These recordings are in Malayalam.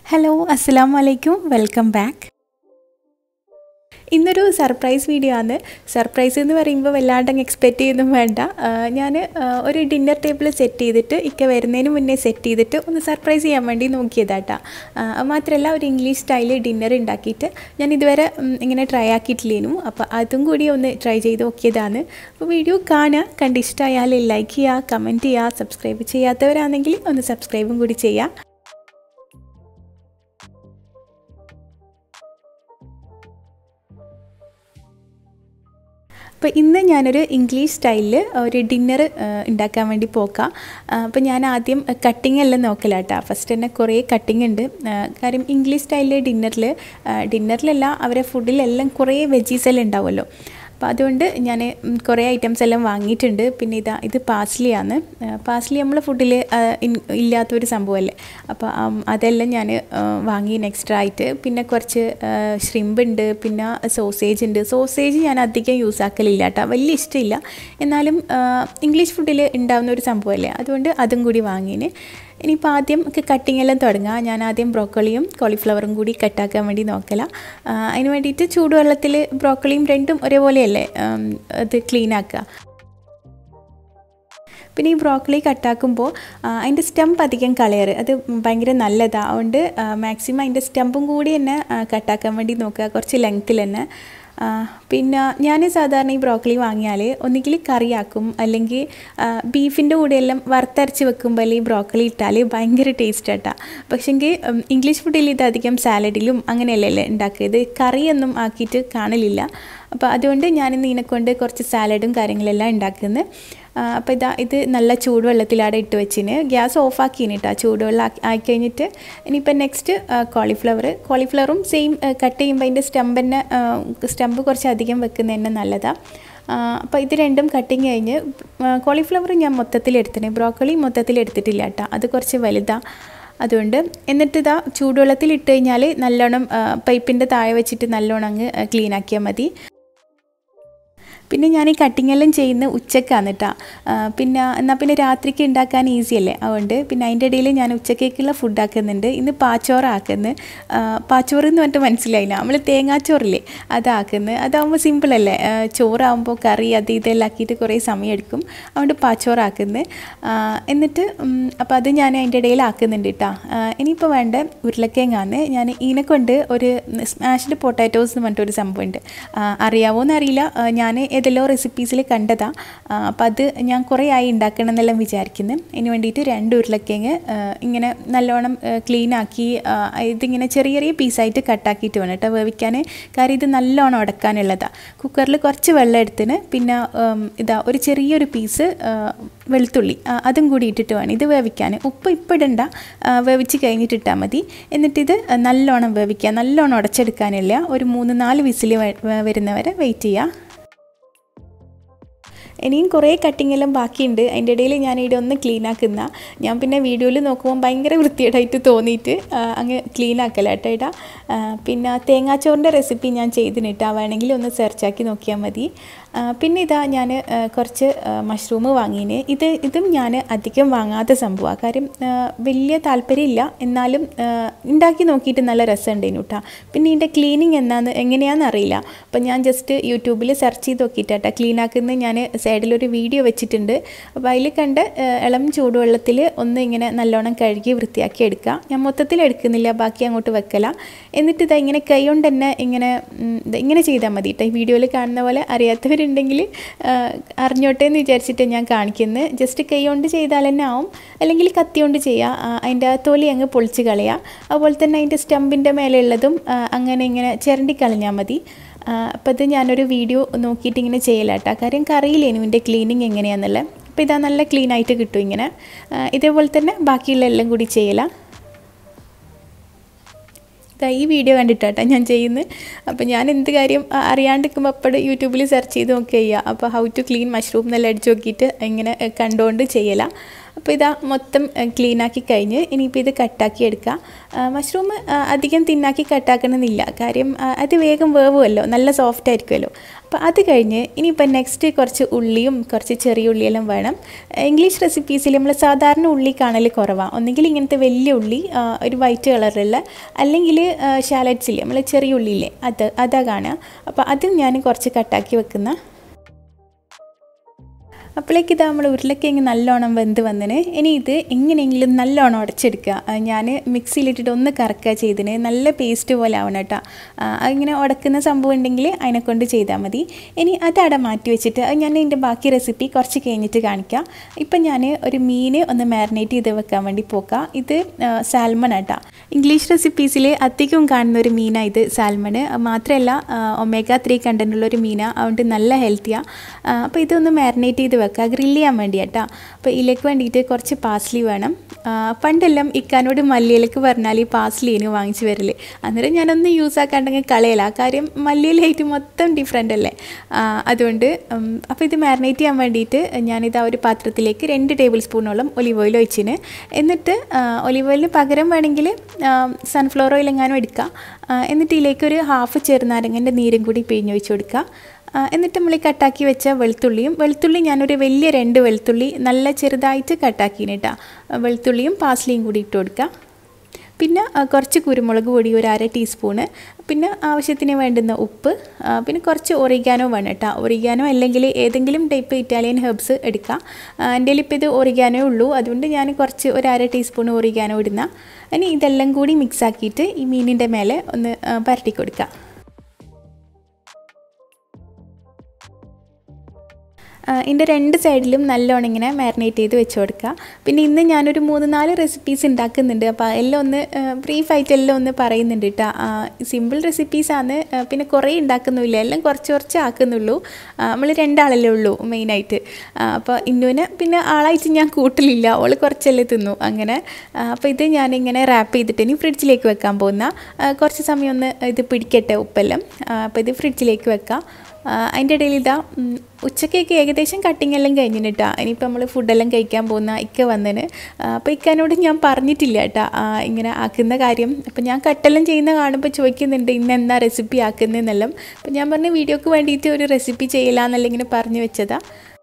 ഹലോ അസ്സാം വലൈക്കും വെൽക്കം ബാക്ക് ഇന്നൊരു സർപ്രൈസ് വീഡിയോ ആണ് സർപ്രൈസ് എന്ന് പറയുമ്പോൾ വല്ലാണ്ടങ്ങ് എക്സ്പെക്റ്റ് ചെയ്യുന്നും വേണ്ട ഞാൻ ഒരു ഡിന്നർ ടേബിൾ സെറ്റ് ചെയ്തിട്ട് ഇക്ക വരുന്നതിന് മുന്നേ സെറ്റ് ചെയ്തിട്ട് ഒന്ന് സർപ്രൈസ് ചെയ്യാൻ വേണ്ടി നോക്കിയതാട്ടാ മാത്രമല്ല ഒരു ഇംഗ്ലീഷ് സ്റ്റൈല് ഡിന്നർ ഉണ്ടാക്കിയിട്ട് ഞാൻ ഇതുവരെ ഉം, ഇങ്ങനെ ട്രൈ ആക്കിയിട്ടില്ലേനു അപ്പോൾ അതും കൂടി ഒന്ന് ട്രൈ ചെയ്ത് നോക്കിയതാണ് അപ്പോൾ വീഡിയോ കാണുക കണ്ടിഷ്ടമായാൽ ലൈക്ക് ചെയ്യുക കമൻറ്റ് ചെയ്യുക സബ്സ്ക്രൈബ് ചെയ്യാത്തവരാണെങ്കിൽ ഒന്ന് സബ്സ്ക്രൈബും കൂടി ചെയ്യുക അപ്പോൾ ഇന്ന് ഞാനൊരു ഇംഗ്ലീഷ് സ്റ്റൈലിൽ ഒരു ഡിന്നർ ഉണ്ടാക്കാൻ വേണ്ടി പോക്കാം അപ്പോൾ ഞാൻ ആദ്യം കട്ടിങ് എല്ലാം നോക്കലാട്ടാ ഫസ്റ്റ് തന്നെ കുറേ കട്ടിങ് ഉണ്ട് ആ, കാര്യം ഇംഗ്ലീഷ് സ്റ്റൈലിൽ ഡിന്നറിൽ ഡിന്നറിലല്ല അവരെ ഫുഡിലെല്ലാം കുറേ വെജീസ് എല്ലാം ഉണ്ടാവുമല്ലോ അപ്പോൾ അതുകൊണ്ട് ഞാൻ കുറേ ഐറ്റംസ് എല്ലാം വാങ്ങിയിട്ടുണ്ട് പിന്നെ ഇതാ ഇത് പാസ്ലിയാണ് പാസ്ലി നമ്മളെ ഫുഡിൽ ഇല്ലാത്തൊരു സംഭവമല്ലേ അപ്പോൾ ആം, അതെല്ലാം ഞാൻ വാങ്ങി എക്സ്ട്രാ ആയിട്ട് പിന്നെ കുറച്ച് ഷ്രിമ്പ് ഉണ്ട് പിന്നെ സോസേജ് ഉണ്ട് സോസേജ് ഞാൻ അധികം യൂസ് ആക്കലില്ല കേട്ടോ വലിയ ഇഷ്ടമില്ല എന്നാലും ആ, ഇംഗ്ലീഷ് ഫുഡിൽ ഉണ്ടാവുന്ന ഒരു സംഭവമല്ലേ അതുകൊണ്ട് അതും കൂടി വാങ്ങിന് ഇനിയിപ്പോൾ ആദ്യം കട്ടിങ് എല്ലാം തുടങ്ങാം ഞാൻ ആദ്യം ബ്രോക്കോളിയും കോളിഫ്ലവറും കൂടി കട്ടാക്കാൻ വേണ്ടി നോക്കല അതിന് വേണ്ടിയിട്ട് ചൂടുവെള്ളത്തിൽ ബ്രോക്കോളിയും രണ്ടും ഒരേപോലെയല്ലേ ആം, അത് ക്ലീൻ ആക്കുക പിന്നെ ഈ ബ്രോക്കലി കട്ടാക്കുമ്പോൾ അതിൻ്റെ സ്റ്റംപ് അധികം കളയറ് അത് ഭയങ്കര നല്ലതാണ് അതുകൊണ്ട് മാക്സിമം അതിൻ്റെ സ്റ്റമ്പും കൂടി തന്നെ ആ, കട്ടാക്കാൻ വേണ്ടി നോക്കുക കുറച്ച് ലെങ്ത്തിൽ തന്നെ ആ, പിന്നെ ഞാൻ സാധാരണ ഈ ബ്രോക്കലി വാങ്ങിയാൽ ഒന്നുകിൽ കറിയാക്കും അല്ലെങ്കിൽ ബീഫിൻ്റെ കൂടെയെല്ലാം വറുത്തരച്ച് വെക്കുമ്പോൾ അല്ലെങ്കിൽ ബ്രോക്കലി ഇട്ടാൽ ഭയങ്കര ടേസ്റ്റ് ആട്ടാ പക്ഷേങ്കിൽ ഇംഗ്ലീഷ് ഫുഡിൽ ഇത് അധികം സാലഡിലും അങ്ങനെയല്ലേ ഉണ്ടാക്കുക ഇത് കറിയൊന്നും ആക്കിയിട്ട് കാണലില്ല അപ്പോൾ അതുകൊണ്ട് ഞാനിന്ന് ഇതിനെക്കൊണ്ട് കുറച്ച് സാലഡും കാര്യങ്ങളെല്ലാം ഉണ്ടാക്കുന്നത് അപ്പോൾ ഇതാ ഇത് നല്ല ചൂടുവെള്ളത്തിലാണ് ഇട്ട് വെച്ചിന് ഗ്യാസ് ഓഫ് ആക്കിന് കേട്ടോ ചൂടുവെള്ളം ആക്കി ആയിക്കഴിഞ്ഞിട്ട് ഇനിയിപ്പോൾ നെക്സ്റ്റ് കോളിഫ്ലവർ കോളിഫ്ലവറും സെയിം കട്ട് ചെയ്യുമ്പോൾ അതിൻ്റെ സ്റ്റമ്പ് തന്നെ സ്റ്റമ്പ് കുറച്ച് അധികം വെക്കുന്നത് തന്നെ നല്ലതാണ് അപ്പോൾ ഇത് രണ്ടും കട്ടിങ് കഴിഞ്ഞ് കോളിഫ്ലവർ ഞാൻ മൊത്തത്തിൽ എടുത്തിന് ബ്രോക്കലി മൊത്തത്തിൽ എടുത്തിട്ടില്ല കേട്ടോ അത് കുറച്ച് വലുതാണ് അതുകൊണ്ട് എന്നിട്ട് ഇതാ ചൂടുവെള്ളത്തിൽ ഇട്ട് കഴിഞ്ഞാൽ നല്ലോണം പൈപ്പിൻ്റെ താഴെ വെച്ചിട്ട് നല്ലോണം അങ്ങ് ക്ലീൻ ആക്കിയാൽ മതി പിന്നെ ഞാൻ ഈ കട്ടിങ് എല്ലാം ചെയ്യുന്ന ഉച്ചക്കാണ് കേട്ടോ പിന്നെ എന്നാൽ പിന്നെ രാത്രിക്ക് ഉണ്ടാക്കാൻ ഈസി അല്ലേ അതുകൊണ്ട് പിന്നെ അതിൻ്റെ ഇടയിൽ ഞാൻ ഉച്ചക്കേക്കുള്ള ഫുഡ് ആക്കുന്നുണ്ട് ഇന്ന് പാച്ചോറ് ആക്കുന്നത് പാച്ചോറ് എന്ന് പറഞ്ഞിട്ട് മനസ്സിലായില്ല നമ്മൾ തേങ്ങാച്ചോറില്ലേ അതാക്കുന്നത് അതാകുമ്പോൾ സിമ്പിളല്ലേ ചോറാകുമ്പോൾ കറി അത് ഇതെല്ലാം ആക്കിയിട്ട് കുറേ സമയം എടുക്കും അതുകൊണ്ട് പാച്ചോറാക്കുന്നത് എന്നിട്ട് അപ്പോൾ അത് ഞാൻ അതിൻ്റെ ഇടയിൽ ആക്കുന്നുണ്ട് കേട്ടോ ഇനിയിപ്പോൾ വേണ്ട ഉരുളക്കിഴങ്ങാണ് ഞാൻ ഇതിനെ കൊണ്ട് ഒരു സ്മാഷ്ഡ് പൊട്ടാറ്റോസ് എന്ന് പറഞ്ഞിട്ടൊരു സംഭവമുണ്ട് അറിയാവോ എന്നറിയില്ല ഞാൻ ഏതെല്ലോ റെസിപ്പീസിൽ കണ്ടതാ അപ്പോൾ അത് ഞാൻ കുറേ ആയി ഉണ്ടാക്കണം എന്നെല്ലാം വിചാരിക്കുന്നു അതിന് വേണ്ടിയിട്ട് രണ്ട് ഉരുളക്കിഴങ്ങ് ഇങ്ങനെ നല്ലോണം ക്ലീൻ ആക്കി ഇതിങ്ങനെ ചെറിയ ചെറിയ പീസായിട്ട് കട്ടാക്കിയിട്ട് വേണം കേട്ടോ വേവിക്കാൻ കാര്യം ഇത് നല്ലോണം ഉടക്കാനുള്ളതാണ് കുക്കറിൽ കുറച്ച് വെള്ളം എടുത്തിന് പിന്നെ ഇതാ ഒരു ചെറിയൊരു പീസ് വെളുത്തുള്ളി അതും കൂടി ഇട്ടിട്ട് വേണം ഇത് വേവിക്കാൻ ഉപ്പ് ഇപ്പോൾ ഇടണ്ട വേവിച്ച് കഴിഞ്ഞിട്ട് ഇട്ടാൽ മതി എന്നിട്ടിത് നല്ലോണം വേവിക്കുക നല്ലോണം ഉടച്ചെടുക്കാനില്ല ഒരു മൂന്ന് നാല് വിസിൽ വരുന്നവരെ വെയിറ്റ് ചെയ്യുക ഇനിയും കുറേ കട്ടിങ് എല്ലാം ബാക്കിയുണ്ട് അതിൻ്റെ ഇടയിൽ ഞാൻ ഇവിടെ ഒന്ന് ക്ലീൻ ആക്കുന്ന ഞാൻ പിന്നെ വീഡിയോയിൽ നോക്കുമ്പോൾ ഭയങ്കര വൃത്തികേടായിട്ട് തോന്നിയിട്ട് അങ്ങ് ക്ലീൻ ആക്കലാട്ടോ ഇടാ പിന്നെ തേങ്ങാച്ചോറിൻ്റെ റെസിപ്പി ഞാൻ ചെയ്തിനിട്ടാ വേണമെങ്കിൽ ഒന്ന് സെർച്ചാക്കി നോക്കിയാൽ മതി പിന്നെ ഇതാ ഞാൻ കുറച്ച് മഷ്റൂം വാങ്ങീന് ഇത് ഇതും ഞാൻ അധികം വാങ്ങാത്ത സംഭവമാണ് കാര്യം വലിയ താല്പര്യമില്ല എന്നാലും ഉണ്ടാക്കി നോക്കിയിട്ട് നല്ല രസമുണ്ടേനു കേട്ടോ പിന്നെ ഇതിൻ്റെ ക്ലീനിങ് എന്നാന്ന് എങ്ങനെയാണെന്ന് അറിയില്ല അപ്പം ഞാൻ ജസ്റ്റ് യൂട്യൂബിൽ സെർച്ച് ചെയ്ത് നോക്കിയിട്ടാ ക്ലീൻ ആക്കുന്നത് ഞാൻ സൈഡിലൊരു വീഡിയോ വെച്ചിട്ടുണ്ട് അപ്പോൾ അതിൽ കണ്ട് ഇളം ചൂടുവെള്ളത്തിൽ ഒന്ന് ഇങ്ങനെ നല്ലോണം കഴുകി വൃത്തിയാക്കി എടുക്കുക ഞാൻ മൊത്തത്തിൽ എടുക്കുന്നില്ല ബാക്കി അങ്ങോട്ട് വെക്കല എന്നിട്ട് ഇതാ ഇങ്ങനെ കൈ കൊണ്ട് തന്നെ ഇങ്ങനെ ഇങ്ങനെ ചെയ്താൽ മതി കേട്ടോ ഈ വീഡിയോയിൽ കാണുന്ന പോലെ അറിയാത്തവരുണ്ടെങ്കിൽ അറിഞ്ഞോട്ടെ എന്ന് വിചാരിച്ചിട്ട് ഞാൻ കാണിക്കുന്നത് ജസ്റ്റ് കൈ കൊണ്ട് ചെയ്താൽ തന്നെ ആവും അല്ലെങ്കിൽ കത്തി കൊണ്ട് ചെയ്യുക അതിൻ്റെ തൊലി അങ്ങ് പൊളിച്ച് കളയുക അതുപോലെ തന്നെ അതിൻ്റെ സ്റ്റമ്പിൻ്റെ മേലെ ഉള്ളതും അങ്ങനെ ഇങ്ങനെ ചിരണ്ടി കളഞ്ഞാൽ മതി അപ്പോൾ ഇത് ഞാനൊരു വീഡിയോ നോക്കിയിട്ട് ഇങ്ങനെ ചെയ്യലാട്ടോ കാര്യം കറിയില്ലേനു ഇതിൻ്റെ ക്ലീനിങ് എങ്ങനെയാണെന്നുള്ളത് അപ്പോൾ ഇതാ നല്ല ക്ലീൻ ആയിട്ട് കിട്ടും ഇങ്ങനെ ഇതേപോലെ തന്നെ ബാക്കിയുള്ള എല്ലാം കൂടി ചെയ്യലാം ഈ വീഡിയോ കണ്ടിട്ടാട്ടോ ഞാൻ ചെയ്യുന്നത് അപ്പോൾ ഞാൻ എന്ത് കാര്യം അറിയാണ്ടിരിക്കുമ്പോൾ അപ്പോൾ യൂട്യൂബിൽ സെർച്ച് ചെയ്ത് നോക്കി ചെയ്യുക അപ്പോൾ ഹൗ ടു ക്ലീൻ മഷ്റൂം എന്നെല്ലാം അടിച്ച് നോക്കിയിട്ട് ഇങ്ങനെ കണ്ടുകൊണ്ട് ചെയ്യലാം അപ്പോൾ ഇതാ മൊത്തം ക്ലീനാക്കി കഴിഞ്ഞ് ഇനിയിപ്പോൾ ഇത് കട്ടാക്കി എടുക്കുക മഷ്റൂം അധികം തിന്നാക്കി കട്ടാക്കണമെന്നില്ല കാര്യം ആ, അത് വേഗം വേവുമല്ലോ നല്ല സോഫ്റ്റ് ആയിരിക്കുമല്ലോ അപ്പോൾ അത് കഴിഞ്ഞ് ഇനിയിപ്പോൾ നെക്സ്റ്റ് കുറച്ച് ഉള്ളിയും കുറച്ച് ചെറിയ ഉള്ളിയെല്ലാം വേണം ഇംഗ്ലീഷ് റെസിപ്പീസിൽ നമ്മൾ സാധാരണ ഉള്ളി കാണൽ കുറവാണ് ഒന്നെങ്കിൽ ഇങ്ങനത്തെ വലിയ ഉള്ളി ആ, ഒരു വൈറ്റ് കളറുള്ള അല്ലെങ്കിൽ ഷാലറ്റ്സില്ലേ നമ്മൾ ചെറിയ ഉള്ളിയില്ലേ അത് അതാ കാണുക അപ്പോൾ അത് ഞാൻ കുറച്ച് കട്ടാക്കി വെക്കുന്ന അപ്പോഴേക്ക് ഇത് നമ്മൾ ഉരുളക്കിഴങ്ങ് നല്ലോണം വെന്ത് വന്നിന് ഇനി ഇത് എങ്ങനെയെങ്കിലും നല്ലോണം ഉടച്ചെടുക്കുക ഞാൻ മിക്സിയിലിട്ടിട്ട് ഒന്ന് കറക്കുക ചെയ്തിന് നല്ല പേസ്റ്റ് പോലെ ആവണം കേട്ടോ അങ്ങനെ ഉടക്കുന്ന സംഭവം ഉണ്ടെങ്കിൽ അതിനെ കൊണ്ട് ചെയ്താൽ മതി ഇനി അത് അവിടെ മാറ്റി വെച്ചിട്ട് അത് ഞാൻ ഇതിൻ്റെ ബാക്കി റെസിപ്പി കുറച്ച് കഴിഞ്ഞിട്ട് കാണിക്കാം ഇപ്പം ഞാൻ ഒരു മീൻ ഒന്ന് മാരിനേറ്റ് ചെയ്ത് വെക്കാൻ വേണ്ടി പോക്കാം ഇത് സാൽമൺ ആട്ടാ ഇംഗ്ലീഷ് റെസിപ്പീസിൽ അധികവും കാണുന്ന ഒരു മീനാണ് ഇത് സാൽമൺ മാത്രമല്ല ഒമേഗ ത്രീ കണ്ടൻറ്റുള്ള ഒരു മീനാണ് അതുകൊണ്ട് നല്ല ഹെൽത്തിയാണ് അപ്പോൾ ഇതൊന്ന് മാരിനേറ്റ് ചെയ്ത് വെക്കുക ഗ്രില്ല് ചെയ്യാൻ വേണ്ടി കേട്ടോ അപ്പോൾ ഇതിലേക്ക് വേണ്ടിയിട്ട് കുറച്ച് പാസ്ലി വേണം ആ, പണ്ടെല്ലാം ഇക്കാനോട് മല്ലിയിലേക്ക് പറഞ്ഞാൽ ഈ പാസ്ലിന് വാങ്ങിച്ച് വരൽ അന്നേരം ഞാനൊന്ന് യൂസ് ആക്കാണ്ടെങ്കിൽ കളയല കാര്യം മല്ലിയിലായിട്ട് മൊത്തം ഡിഫറെൻ്റ് അല്ലേ ആ, അതുകൊണ്ട് ഉം, അപ്പോൾ ഇത് മാരിനേറ്റ് ചെയ്യാൻ വേണ്ടിയിട്ട് ഞാനിത് ആ ഒരു പാത്രത്തിലേക്ക് രണ്ട് ടേബിൾ സ്പൂണോളം ഒലിവ് ഓയിൽ ഒഴിച്ചിന് എന്നിട്ട് ഒലിവ് ഓയിലിന് പകരം വേണമെങ്കിൽ സൺഫ്ലവർ ഓയിൽ എങ്ങാനും എടുക്കുക ആ, എന്നിട്ട് ഇതിലേക്ക് ഒരു ഹാഫ് ചെറുനാരങ്ങൻ്റെ നീരും കൂടി പിഴിഞ്ഞൊഴിച്ച് കൊടുക്കുക ആ, എന്നിട്ട് നമ്മൾ ഈ കട്ടാക്കി വെച്ച വെളുത്തുള്ളിയും വെളുത്തുള്ളി ഞാനൊരു വലിയ രണ്ട് വെളുത്തുള്ളി നല്ല ചെറുതായിട്ട് കട്ടാക്കിന് കേട്ടോ വെളുത്തുള്ളിയും പാസ്ലിയും കൂടി ഇട്ട് കൊടുക്കുക പിന്നെ ആ, കുറച്ച് കുരുമുളക് പൊടി ഒരു അര ടീസ്പൂണ് പിന്നെ ആവശ്യത്തിന് വേണ്ടുന്ന ഉപ്പ് ആ, പിന്നെ കുറച്ച് ഒറിഗാനോ വേണം കേട്ടോ ഒറിഗാനോ അല്ലെങ്കിൽ ഏതെങ്കിലും ടൈപ്പ് ഇറ്റാലിയൻ ഹെർബ്സ് എടുക്കാം ആ, എൻ്റെ കയ്യിൽ ഇപ്പോൾ ഇത് ഒറിഗാനോ ഉള്ളൂ അതുകൊണ്ട് ഞാൻ കുറച്ച് ഒരു അര ടീസ്പൂൺ ഒറിഗാനോ ഇടുന്ന ഇനി ഇതെല്ലാം കൂടി മിക്സ് ആക്കിയിട്ട് ഈ മീനിൻ്റെ മേലെ ഒന്ന് ആ, പരട്ടി കൊടുക്കുക ഇതിൻ്റെ രണ്ട് സൈഡിലും നല്ലോണം ഇങ്ങനെ മാരിനേറ്റ് ചെയ്ത് വെച്ച് കൊടുക്കുക പിന്നെ ഇന്ന് ഞാനൊരു മൂന്ന് നാല് റെസിപ്പീസ് ഉണ്ടാക്കുന്നുണ്ട് അപ്പോൾ എല്ലാം ഒന്ന് ബ്രീഫായിട്ട് എല്ലാം ഒന്ന് പറയുന്നുണ്ട് കേട്ടോ സിമ്പിൾ റെസിപ്പീസാണ് പിന്നെ കുറേ ഉണ്ടാക്കുന്നില്ല എല്ലാം കുറച്ച് കുറച്ച് ആക്കുന്നുള്ളൂ നമ്മൾ രണ്ടാളല്ലേ ഉള്ളൂ മെയിനായിട്ട് അപ്പോൾ ഇന്നുവിനെ പിന്നെ ആളായിട്ട് ഞാൻ കൂട്ടലില്ല ഓൾ കുറച്ചല്ലേ തിന്നു അങ്ങനെ അപ്പോൾ ഇത് ഞാനിങ്ങനെ റാപ്പ് ചെയ്തിട്ട് ഇനി ഫ്രിഡ്ജിലേക്ക് വെക്കാൻ പോകുന്ന ആ, കുറച്ച് സമയം ഒന്ന് ഇത് പിടിക്കട്ടെ ഉപ്പെല്ലാം അപ്പോൾ ഇത് ഫ്രിഡ്ജിലേക്ക് വെക്കാം അതിൻ്റെ ഇടയിൽ ഇതാ ഉം, ഉച്ചക്കേക്ക് ഏകദേശം കട്ടിങ് എല്ലാം കഴിഞ്ഞിന് കേട്ടോ ഇനിയിപ്പോൾ നമ്മൾ ഫുഡെല്ലാം കഴിക്കാൻ പോകുന്ന ഇക്ക വന്നതിന് അപ്പോൾ ഇക്കാനോട് ഞാൻ പറഞ്ഞിട്ടില്ല കേട്ടോ ഇങ്ങനെ ആക്കുന്ന കാര്യം അപ്പോൾ ഞാൻ കട്ടെല്ലാം ചെയ്യുന്ന കാണുമ്പോൾ ചോദിക്കുന്നുണ്ട് ഇന്ന് എന്താ റെസിപ്പി ആക്കുന്നതെന്നെല്ലാം അപ്പോൾ ഞാൻ പറഞ്ഞ വീഡിയോക്ക് വേണ്ടിയിട്ട് ഒരു റെസിപ്പി ചെയ്യില്ല ഇങ്ങനെ പറഞ്ഞു വെച്ചതാ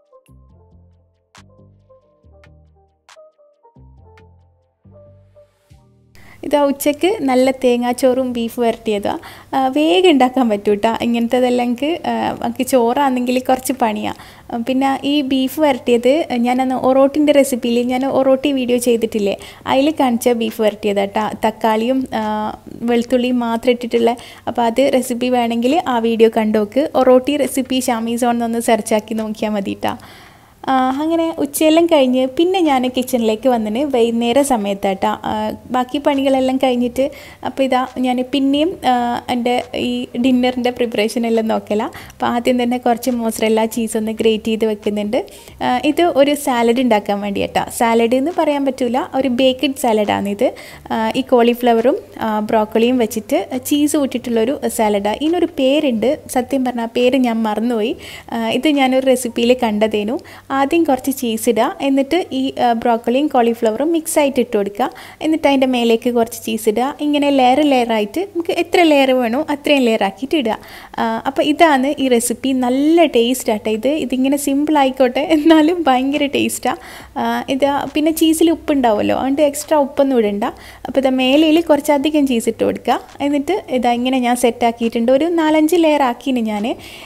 ഇതാ ഉച്ചക്ക് നല്ല തേങ്ങാച്ചോറും ബീഫ് വരട്ടിയതാണ് വേഗം ഉണ്ടാക്കാൻ പറ്റും കേട്ടോ ഇങ്ങനത്തതെല്ലാം എനിക്ക് എനിക്ക് ചോറാണെങ്കിൽ കുറച്ച് പണിയാണ് പിന്നെ ഈ ബീഫ് വരട്ടിയത് ഞാനന്ന് ഒറോട്ടിൻ്റെ റെസിപ്പിയിൽ ഞാൻ ഒറോട്ടി വീഡിയോ ചെയ്തിട്ടില്ലേ അതിൽ കാണിച്ച ബീഫ് വരട്ടിയത് കേട്ടോ തക്കാളിയും ആ, വെളുത്തുള്ളിയും മാത്രം ഇട്ടിട്ടുള്ള അപ്പോൾ അത് റെസിപ്പി വേണമെങ്കിൽ ആ വീഡിയോ കണ്ടോക്ക് ഒറോട്ടി റെസിപ്പി ഷാമീസോൺ എന്നൊന്ന് സെർച്ചാക്കി നോക്കിയാൽ മതി കേട്ടോ ആ, അങ്ങനെ ഉച്ചയെല്ലാം കഴിഞ്ഞ് പിന്നെ ഞാൻ കിച്ചണിലേക്ക് വന്നിന് വൈകുന്നേര സമയത്താട്ടാ ബാക്കി പണികളെല്ലാം കഴിഞ്ഞിട്ട് അപ്പോൾ ഇതാ ഞാൻ പിന്നെയും ആ, എൻ്റെ ഈ ഡിന്നറിൻ്റെ പ്രിപ്പറേഷൻ എല്ലാം നോക്കല അപ്പോൾ ആദ്യം തന്നെ കുറച്ച് മോസറല്ല ചീസ് ഒന്ന് ഗ്രേറ്റ് ചെയ്ത് വെക്കുന്നുണ്ട് ആ, ഇത് ഒരു സാലഡ് ഉണ്ടാക്കാൻ വേണ്ടിയിട്ടാ സാലഡ് എന്ന് പറയാൻ പറ്റില്ല ഒരു ബേക്കഡ് സാലഡാണ് ഇത് ആ, ഈ കോളിഫ്ലവറും ബ്രോക്കോളിയും വെച്ചിട്ട് ചീസ് കൂട്ടിയിട്ടുള്ളൊരു സാലഡാണ് ഇതിനൊരു പേരുണ്ട് സത്യം പറഞ്ഞാൽ ആ പേര് ഞാൻ മറന്നുപോയി ആ, ഇത് ഞാനൊരു റെസിപ്പിയിൽ കണ്ടതേനു ആദ്യം കുറച്ച് ചീസ് ഇടുക എന്നിട്ട് ഈ ബ്രോക്കോളിയും കോളിഫ്ലവറും മിക്സ് ആയിട്ട് ഇട്ട് കൊടുക്കുക എന്നിട്ട് അതിൻ്റെ മേലേക്ക് കുറച്ച് ചീസ് ഇടുക ഇങ്ങനെ ലെയർ ലെയറായിട്ട് നമുക്ക് എത്ര ലെയർ വേണോ അത്രയും ലെയർ ആക്കിയിട്ട് ഇടുക അപ്പോൾ ഇതാണ് ഈ റെസിപ്പി നല്ല ടേസ്റ്റ് ആട്ടെ ഇത് ഇതിങ്ങനെ സിമ്പിൾ ആയിക്കോട്ടെ എന്നാലും ഭയങ്കര ടേസ്റ്റാണ് ഇത് പിന്നെ ചീസിൽ ഉപ്പുണ്ടാവുമല്ലോ അതുകൊണ്ട് എക്സ്ട്രാ ഉപ്പൊന്നും ഇടണ്ട അപ്പോൾ ഇത് മേലയിൽ കുറച്ചധികം ചീസ് ഇട്ട് കൊടുക്കുക എന്നിട്ട് ഇതാ ഇങ്ങനെ ഞാൻ സെറ്റ് ആക്കിയിട്ടുണ്ട് ഒരു നാലഞ്ച് ലെയർ ആക്കിന് ഞാൻ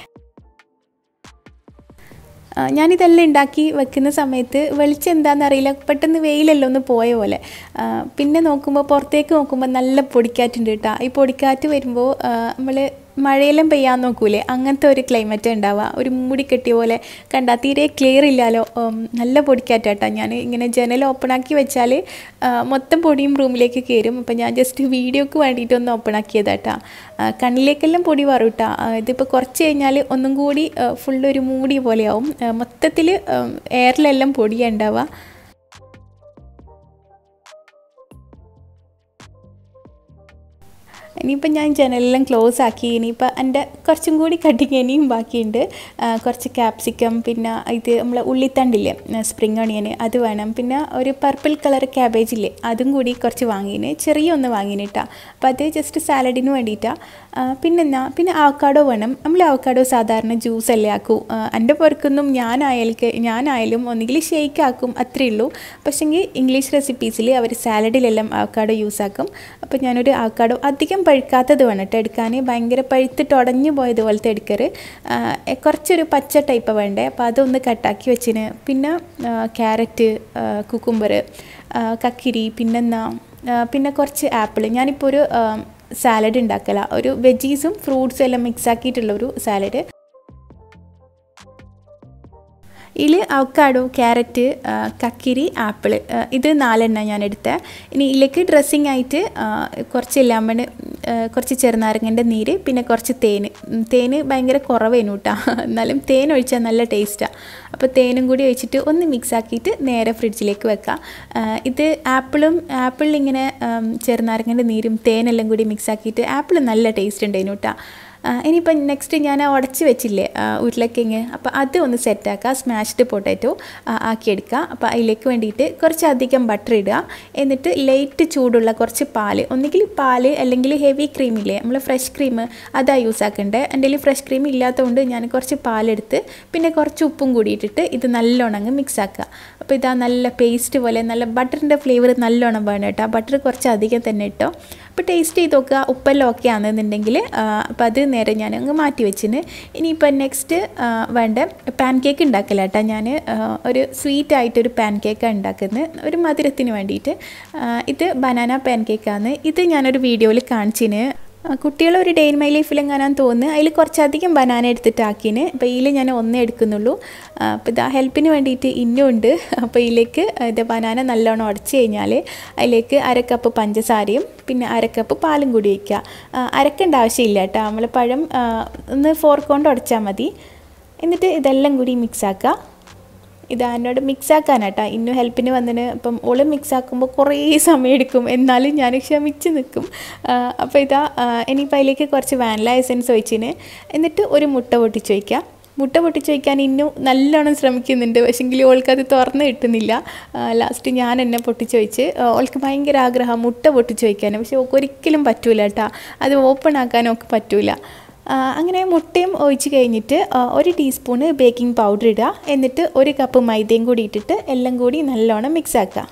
ആ, ഞാനിതെല്ലാം ഉണ്ടാക്കി വെക്കുന്ന സമയത്ത് വെളിച്ചം എന്താണെന്ന് അറിയില്ല പെട്ടെന്ന് വെയിലെല്ലാം ഒന്ന് പോയ പോലെ ആ, പിന്നെ നോക്കുമ്പോൾ പുറത്തേക്ക് നോക്കുമ്പോൾ നല്ല പൊടിക്കാറ്റുണ്ട് കേട്ടോ ഈ പൊടിക്കാറ്റ് വരുമ്പോൾ നമ്മൾ മഴയെല്ലാം പെയ്യാൻ നോക്കൂലേ അങ്ങനത്തെ ഒരു ക്ലൈമറ്റ് ഉണ്ടാവുക ഒരു മൂടി കെട്ടിയ പോലെ കണ്ടാൽ തീരെ ക്ലിയർ ഇല്ലല്ലോ ഉം, നല്ല പൊടിക്കാറ്റാട്ടോ ഞാൻ ഇങ്ങനെ ജനൽ ഓപ്പൺ ആക്കി വെച്ചാൽ ആ, മൊത്തം പൊടിയും റൂമിലേക്ക് കയറും അപ്പം ഞാൻ ജസ്റ്റ് വീഡിയോക്ക് വേണ്ടിയിട്ട് ഒന്ന് ഓപ്പൺ ആക്കിയതാട്ടാ ആ, കണ്ണിലേക്കെല്ലാം പൊടി വരും കേട്ടോ ഇതിപ്പോൾ കുറച്ച് കഴിഞ്ഞാൽ ഒന്നും കൂടി ഫുൾ ഒരു മൂടി പോലെയാവും മൊത്തത്തിൽ എയറിലെല്ലാം പൊടിയാണ് ഉണ്ടാവുക ഇനിയിപ്പോൾ ഞാൻ ജനലെല്ലാം ക്ലോസ് ആക്കി ഇനിയിപ്പോൾ എൻ്റെ കുറച്ചും കൂടി കട്ടിങ് ഇനിയും ബാക്കിയുണ്ട് ആ, കുറച്ച് ക്യാപ്സിക്കം പിന്നെ ഇത് നമ്മളെ ഉള്ളിത്തണ്ടില്ലേ സ്പ്രിങ് ഓണിയൻ അത് വേണം പിന്നെ ഒരു പർപ്പിൾ കളർ ക്യാബേജ് ഇല്ലേ അതും കൂടി കുറച്ച് വാങ്ങിന് ചെറിയ ഒന്ന് വാങ്ങിന് കേട്ടോ അപ്പോൾ അത് ജസ്റ്റ് സാലഡിന് വേണ്ടിയിട്ടാണ് പിന്നെ എന്നാ പിന്നെ അവക്കാഡോ വേണം നമ്മൾ അവക്കാഡോ സാധാരണ ജ്യൂസ് അല്ലേ ആക്കൂ ആ, എൻ്റെ പുറക്കൊന്നും ഞാനായാലും ഞാനായാലും ഒന്നുകിൽ ഷേക്ക് ആക്കും അത്രയേ ഉള്ളൂ പക്ഷേങ്കിൽ ഇംഗ്ലീഷ് റെസിപ്പീസിൽ അവർ സാലഡിലെല്ലാം അവക്കാഡോ യൂസ് ആക്കും അപ്പോൾ ഞാനൊരു അവക്കാഡോ അധികം പഴുക്കാത്തത് വേണം കേട്ടോ എടുക്കാൻ ഭയങ്കര പഴുത്തിട്ട് ഉടഞ്ഞു പോയതുപോലത്തെ എടുക്കറ് ആ, എ- കുറച്ചൊരു പച്ച ടൈപ്പ് വേണ്ടേ അപ്പോൾ അതൊന്ന് കട്ടാക്കി വെച്ചിന് പിന്നെ ക്യാരറ്റ് കുക്കുംബർ കക്കിരി പിന്നെന്നാ ആ, പിന്നെ കുറച്ച് ആപ്പിൾ ഞാനിപ്പോൾ ഒരു സാലഡ് ഉണ്ടാക്കല ഒരു വെജീസും ഫ്രൂട്ട്സും എല്ലാം മിക്സ് ആക്കിയിട്ടുള്ള ഒരു സാലഡ് ഇതിൽ അവക്കാഡോ ക്യാരറ്റ് ആ, കക്കിരി ആപ്പിൾ ആ, ഇത് നാലെണ്ണം ഞാൻ എടുത്തത് ഇനി ഇതിലേക്ക് ഡ്രസ്സിങ് ആയിട്ട് ആ, കുറച്ച് ലെമൺ കുറച്ച് ചെറുനാരങ്ങൻ്റെ നീര് പിന്നെ കുറച്ച് തേന് ഉം, തേന് ഭയങ്കര കുറവേനു കേട്ടോ എന്നാലും തേൻ ഒഴിച്ചാൽ നല്ല ടേസ്റ്റാണ് അപ്പോൾ തേനും കൂടി ഒഴിച്ചിട്ട് ഒന്ന് മിക്സ് ആക്കിയിട്ട് നേരെ ഫ്രിഡ്ജിലേക്ക് വെക്കാം ആ, ഇത് ആപ്പിളും ആപ്പിളിൽ ഇങ്ങനെ ഉം, ചെറുനാരങ്ങൻ്റെ നീരും തേനെല്ലാം കൂടി മിക്സ് ആക്കിയിട്ട് ആപ്പിൾ നല്ല ടേസ്റ്റ് ഉണ്ടായിരുന്നു കേട്ടോ ആ, ഇനിയിപ്പം നെക്സ്റ്റ് ഞാൻ ആ ഉടച്ച് വെച്ചില്ലേ ആ, ഉരുളക്കിഴങ്ങ് അപ്പോൾ അത് ഒന്ന് സെറ്റാക്കുക സ്മാഷ്ഡ് പൊട്ടാറ്റോ ആക്കിയെടുക്കുക അപ്പോൾ അതിലേക്ക് വേണ്ടിയിട്ട് കുറച്ചധികം ബട്ടർ ഇടുക എന്നിട്ട് ലൈറ്റ് ചൂടുള്ള കുറച്ച് പാല് ഒന്നുകിൽ പാല് അല്ലെങ്കിൽ ഹെവി ക്രീം ഇല്ലേ നമ്മൾ ഫ്രഷ് ക്രീം അതാ യൂസ് ആക്കണ്ടേ എൻ്റെ കയ്യിൽ ഫ്രഷ് ക്രീം ഇല്ലാത്തതുകൊണ്ട് ഞാൻ കുറച്ച് പാലെടുത്ത് പിന്നെ കുറച്ച് ഉപ്പും കൂടി ഇട്ടിട്ട് ഇത് നല്ലോണം അങ്ങ് മിക്സ് ആക്കുക അപ്പോൾ ഇതാ നല്ല പേസ്റ്റ് പോലെ നല്ല ബട്ടറിൻ്റെ ഫ്ലേവർ നല്ലോണം വേണം കേട്ടോ ബട്ടർ കുറച്ച് അധികം തന്നെ ഇട്ടോ അപ്പോൾ ടേസ്റ്റ് ചെയ്ത് നോക്കുക ഉപ്പെല്ലാം ഓക്കെ ആണെന്നുണ്ടെങ്കിൽ അപ്പോൾ അത് നേരെ ഞാൻ അങ്ങ് മാറ്റി വെച്ചിന് ഇനിയിപ്പോൾ നെക്സ്റ്റ് വേണ്ട പാൻ കേക്ക് ഉണ്ടാക്കില്ല കേട്ടോ ഞാൻ ഒരു സ്വീറ്റ് ആയിട്ടൊരു പാൻ കേക്കാണ് ഉണ്ടാക്കുന്നത് ഒരു മധുരത്തിന് വേണ്ടിയിട്ട് ആ, ഇത് ബനാന പാൻ കേക്കാണ് ഇത് ഞാനൊരു വീഡിയോയിൽ കാണിച്ചിന് കുട്ടികൾ ഒരു ഡേ ഇൻ മൈ ലൈഫിലെങ്ങാനാൻ തോന്നുന്നു അതിൽ കുറച്ചധികം ബനാന എടുത്തിട്ട് ആക്കിന് അപ്പോൾ ഇതിൽ ഞാൻ ഒന്നേ എടുക്കുന്നുള്ളൂ അപ്പോൾ ഇതാ ഹെൽപ്പിന് വേണ്ടിയിട്ട് ഇന്നും ഉണ്ട് അപ്പോൾ ഇതിലേക്ക് ഇത് ബനാന നല്ലോണം ഉടച്ച് കഴിഞ്ഞാൽ അതിലേക്ക് അര കപ്പ് പഞ്ചസാരയും പിന്നെ അര കപ്പ് പാലും കൂടി വയ്ക്കുക ആ, അരക്കേണ്ട ആവശ്യമില്ല കേട്ടോ നമ്മൾ പഴം ആ, ഒന്ന് ഫോർക്ക് കൊണ്ട് ഉടച്ചാൽ മതി എന്നിട്ട് ഇതെല്ലാം കൂടി മിക്സ് ആക്കുക ഇതാ എന്നോട് മിക്സ് ആക്കാനാട്ടാ ഇന്നു ഹെൽപ്പിന് വന്നതിന് ഇപ്പം ഓള് മിക്സ് ആക്കുമ്പോൾ കുറേ സമയം എടുക്കും എന്നാലും ഞാൻ ക്ഷമിച്ച് നിൽക്കും അപ്പോൾ ഇതാ ആ, ഇനിയിപ്പോൾ അതിലേക്ക് കുറച്ച് വാനില എസൻസ് ഒഴിച്ചിന് എന്നിട്ട് ഒരു മുട്ട പൊട്ടിച്ച് വയ്ക്കുക മുട്ട പൊട്ടിച്ച് വയ്ക്കാൻ ഇന്നും നല്ലോണം ശ്രമിക്കുന്നുണ്ട് പക്ഷെങ്കിൽ ഓൾക്കത് തുറന്ന് കിട്ടുന്നില്ല ലാസ്റ്റ് ഞാൻ എന്നെ പൊട്ടിച്ച് വെച്ച് ഓൾക്ക് ഭയങ്കര ആഗ്രഹം മുട്ട പൊട്ടിച്ച് വയ്ക്കാൻ പക്ഷെ ഓൾക്ക് ഒരിക്കലും പറ്റൂല കേട്ടോ അത് ഓപ്പൺ ആക്കാനും ഒക്കെ പറ്റൂല ആ, അങ്ങനെ മുട്ടയും ഒഴിച്ച് കഴിഞ്ഞിട്ട് ആ, ഒരു ടീസ്പൂണ് ബേക്കിംഗ് പൗഡർ ഇടുക എന്നിട്ട് ഒരു കപ്പ് മൈദയും കൂടി ഇട്ടിട്ട് എല്ലാം കൂടി നല്ലോണം മിക്സ് ആക്കുക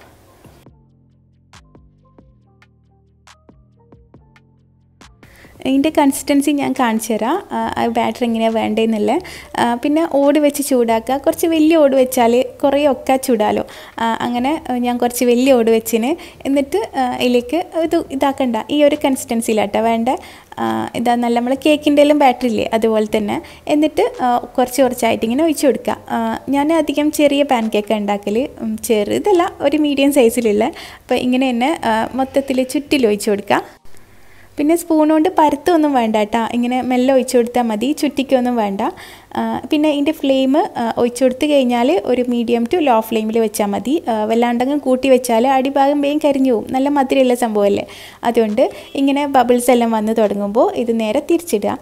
ഇതിൻ്റെ കൺസിസ്റ്റൻസി ഞാൻ കാണിച്ചു തരാം ബാറ്റർ എങ്ങനെയാണ് വേണ്ടതെന്നുള്ളത് ആ, പിന്നെ ഓട് വെച്ച് ചൂടാക്കുക കുറച്ച് വലിയ ഓട് വെച്ചാൽ കുറേ ഒക്കെ ചൂടാലോ ആ, അങ്ങനെ ആ, ഞാൻ കുറച്ച് വലിയ ഓട് വെച്ചിന് എന്നിട്ട് ആ, ഇതിലേക്ക് ഇത് ഇതാക്കണ്ട ഈ ഒരു കൺസിസ്റ്റൻസിയിലാട്ടോ വേണ്ട ആ, ഇതാ നല്ല നമ്മൾ കേക്കിൻ്റെ എല്ലാം ബാറ്ററി ഇല്ലേ അതുപോലെ തന്നെ എന്നിട്ട് ആ, കുറച്ച് കുറച്ചായിട്ട് ഇങ്ങനെ ഒഴിച്ചു കൊടുക്കുക ആ, ഞാൻ അധികം ചെറിയ പാൻ കേക്ക് ഉണ്ടാക്കൽ ഉം, ചെറുതല്ല ഒരു മീഡിയം സൈസിലുള്ള അപ്പോൾ ഇങ്ങനെ തന്നെ മൊത്തത്തിൽ ചുറ്റിൽ ഒഴിച്ചു കൊടുക്കുക പിന്നെ സ്പൂൺ കൊണ്ട് പരത്തൊന്നും വേണ്ട കേട്ടോ ഇങ്ങനെ മെല്ലെ ഒഴിച്ചു കൊടുത്താൽ മതി ചുറ്റിക്കൊന്നും വേണ്ട ആ, പിന്നെ ഇതിൻ്റെ ഫ്ലെയിം ഒഴിച്ചു കൊടുത്ത് കഴിഞ്ഞാൽ ഒരു മീഡിയം ടു ലോ ഫ്ലെയിമിൽ വെച്ചാൽ മതി ആ, വല്ലാണ്ടങ്ങ് കൂട്ടി വെച്ചാൽ അടിഭാഗം വേഗം കരിഞ്ഞു പോകും നല്ല മധുരമുള്ള സംഭവമല്ലേ അതുകൊണ്ട് ഇങ്ങനെ ബബിൾസ് എല്ലാം വന്ന് തുടങ്ങുമ്പോൾ ഇത് നേരെ തിരിച്ചിടുക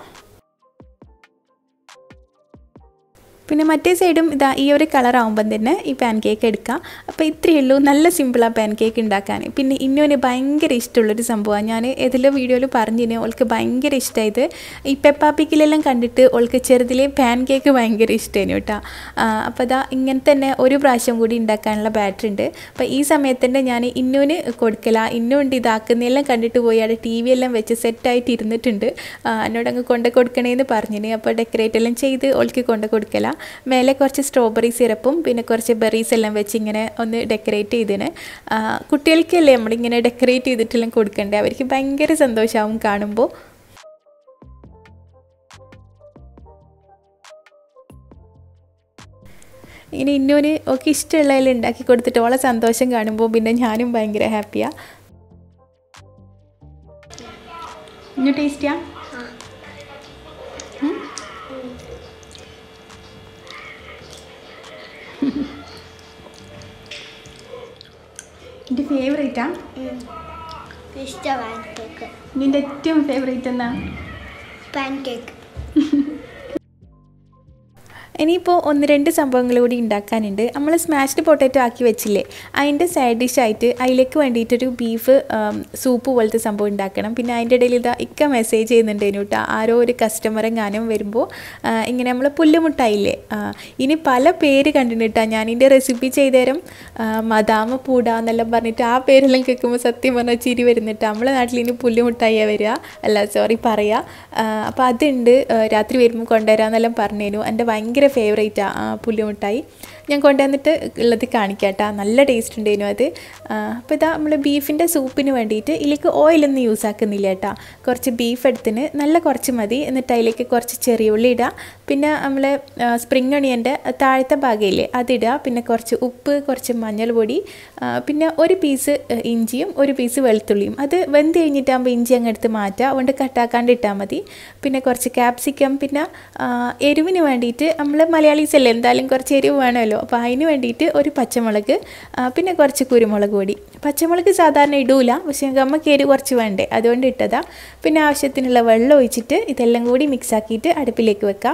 പിന്നെ മറ്റേ സൈഡും ഇതാ ഈ ഒരു കളർ ആകുമ്പം തന്നെ ഈ പാൻ കേക്ക് എടുക്കാം അപ്പോൾ ഇത്രയേ ഉള്ളൂ നല്ല സിമ്പിളാണ് പാൻ കേക്ക് ഉണ്ടാക്കാൻ പിന്നെ ഇന്നുവിന് ഭയങ്കര ഇഷ്ടമുള്ളൊരു സംഭവമാണ് ഞാൻ ഏതിലോ വീഡിയോയിൽ പറഞ്ഞിന് ഓൾക്ക് ഭയങ്കര ഇഷ്ടമായത് ഈ പെപ്പാപ്പിക്കിലെല്ലാം കണ്ടിട്ട് ഓൾക്ക് ചെറുതിലെ പാൻ കേക്ക് ഭയങ്കര ഇഷ്ടമായിരുന്നു കേട്ടോ അപ്പോൾ അതാ ഇങ്ങനെ തന്നെ ഒരു പ്രാവശ്യം കൂടി ഉണ്ടാക്കാനുള്ള ബാറ്ററി ഉണ്ട് അപ്പോൾ ഈ സമയത്ത് തന്നെ ഞാൻ ഇന്നുവിന് കൊടുക്കല ഇന്നുണ്ട് ഇതാക്കുന്നതെല്ലാം കണ്ടിട്ട് പോയി അവിടെ ടി വി എല്ലാം വെച്ച് സെറ്റായിട്ട് ഇരുന്നിട്ടുണ്ട് ആ, എന്നോട് അങ്ങ് കൊണ്ട് കൊടുക്കണേന്ന് പറഞ്ഞിന് അപ്പോൾ ഡെക്കറേറ്റ് എല്ലാം ചെയ്ത് ഓൾക്ക് കൊണ്ട് കൊടുക്കല മേലെ കുറച്ച് സ്ട്രോബെറി സിറപ്പും പിന്നെ കുറച്ച് ബെറീസ് എല്ലാം വെച്ച് ഇങ്ങനെ ഒന്ന് ഡെക്കറേറ്റ് ചെയ്തിന് ആ, കുട്ടികൾക്കല്ലേ നമ്മളിങ്ങനെ ഡെക്കറേറ്റ് ചെയ്തിട്ടെല്ലാം കൊടുക്കണ്ടേ അവർക്ക് ഭയങ്കര സന്തോഷമാവും കാണുമ്പോൾ ഇങ്ങനെ ഇന്നോന് ഒക്കെ ഇഷ്ടമുള്ളതെല്ലാം ഉണ്ടാക്കി കൊടുത്തിട്ട് ഓളെ സന്തോഷം കാണുമ്പോൾ പിന്നെ ഞാനും ഭയങ്കര ഹാപ്പിയാണ് ഇന്നു ടേസ്റ്റിയാ എൻ്റെ ഫേവറേറ്റാ ഇഷ്ടമാണ് കേക്ക് നിൻ്റെ ഏറ്റവും ഫേവറേറ്റ് എന്നാ പാൻ കേക്ക് ഇനിയിപ്പോൾ ഒന്ന് രണ്ട് സംഭവങ്ങൾ കൂടി ഉണ്ടാക്കാനുണ്ട് നമ്മൾ സ്മാഷ്ഡ് പൊട്ടാറ്റോ ആക്കി വെച്ചില്ലേ അതിൻ്റെ സൈഡ് ഡിഷായിട്ട് അതിലേക്ക് വേണ്ടിയിട്ടൊരു ബീഫ് സൂപ്പ് പോലത്തെ സംഭവം ഉണ്ടാക്കണം പിന്നെ അതിൻ്റെ ഇടയിൽ ഇതാ ഇക്ക മെസ്സേജ് ചെയ്യുന്നുണ്ടേനു കേട്ടോ ആരോ ഒരു കസ്റ്റമർ എങ്ങാനും വരുമ്പോൾ ആ, ഇങ്ങനെ നമ്മൾ പുല്ലുമുട്ടായില്ലേ ആ, ഇനി പല പേര് കണ്ടിട്ടാ ഞാൻ ഇതിൻ്റെ റെസിപ്പി ചെയ്തുതരും ആ, മദാമ പൂട എന്നെല്ലാം പറഞ്ഞിട്ട് ആ പേരെല്ലാം കേൾക്കുമ്പോൾ സത്യം പറഞ്ഞാൽ ചിരി വരുന്നിട്ട് നമ്മളെ നാട്ടിൽ ഇനി പുല്ലുമുട്ടായിയാണ് വരിക അല്ല സോറി പറയുക അപ്പോൾ അതുണ്ട് ആ, രാത്രി വരുമ്പോൾ കൊണ്ടുവരാമെന്നെല്ലാം പറഞ്ഞേനു എൻ്റെ ഭയങ്കര ഫേവറേറ്റാണ് ആ പുല്ലുമിഠായി ഞാൻ കൊണ്ടുവന്നിട്ട് ഉള്ളത് കാണിക്കാം കേട്ടോ നല്ല ടേസ്റ്റ് ഉണ്ടായിരുന്നു അത് അപ്പോൾ ഇതാ നമ്മൾ ബീഫിൻ്റെ സൂപ്പിന് വേണ്ടിയിട്ട് ഇതിലേക്ക് ഓയിലൊന്നും യൂസ് ആക്കുന്നില്ല കേട്ടോ കുറച്ച് ബീഫ് എടുത്തിന് നല്ല കുറച്ച് മതി എന്നിട്ട് അതിലേക്ക് കുറച്ച് ചെറിയ ഉള്ളി ഇടുക പിന്നെ നമ്മൾ സ്പ്രിങ് ഒണിയൻ്റെ താഴത്തെ ഭാഗമില്ലേ അതിടുക പിന്നെ കുറച്ച് ഉപ്പ് കുറച്ച് മഞ്ഞൾപ്പൊടി ആ, പിന്നെ ഒരു പീസ് ഇഞ്ചിയും ഒരു പീസ് വെളുത്തുള്ളിയും അത് വെന്ത് കഴിഞ്ഞിട്ടാകുമ്പോൾ ഇഞ്ചി അങ്ങ് എടുത്ത് മാറ്റുക അതുകൊണ്ട് കട്ടാക്കാണ്ട് ഇട്ടാൽ മതി പിന്നെ കുറച്ച് ക്യാപ്സിക്കം പിന്നെ ആ, എരിവിന് വേണ്ടിയിട്ട് നമ്മൾ മലയാളീസ് അല്ലേ എന്തായാലും കുറച്ച് എരിവ് വേണമല്ലോ അപ്പോൾ അതിന് വേണ്ടിയിട്ട് ഒരു പച്ചമുളക് ആ, പിന്നെ കുറച്ച് കുരുമുളക് പൊടി പച്ചമുളക് സാധാരണ ഇടൂല പക്ഷേ നമുക്ക് എരിവ് കുറച്ച് വേണ്ടേ അതുകൊണ്ട് ഇട്ടതാ പിന്നെ ആവശ്യത്തിനുള്ള വെള്ളം ഒഴിച്ചിട്ട് ഇതെല്ലാം കൂടി മിക്സാക്കിയിട്ട് അടുപ്പിലേക്ക് വെക്കാം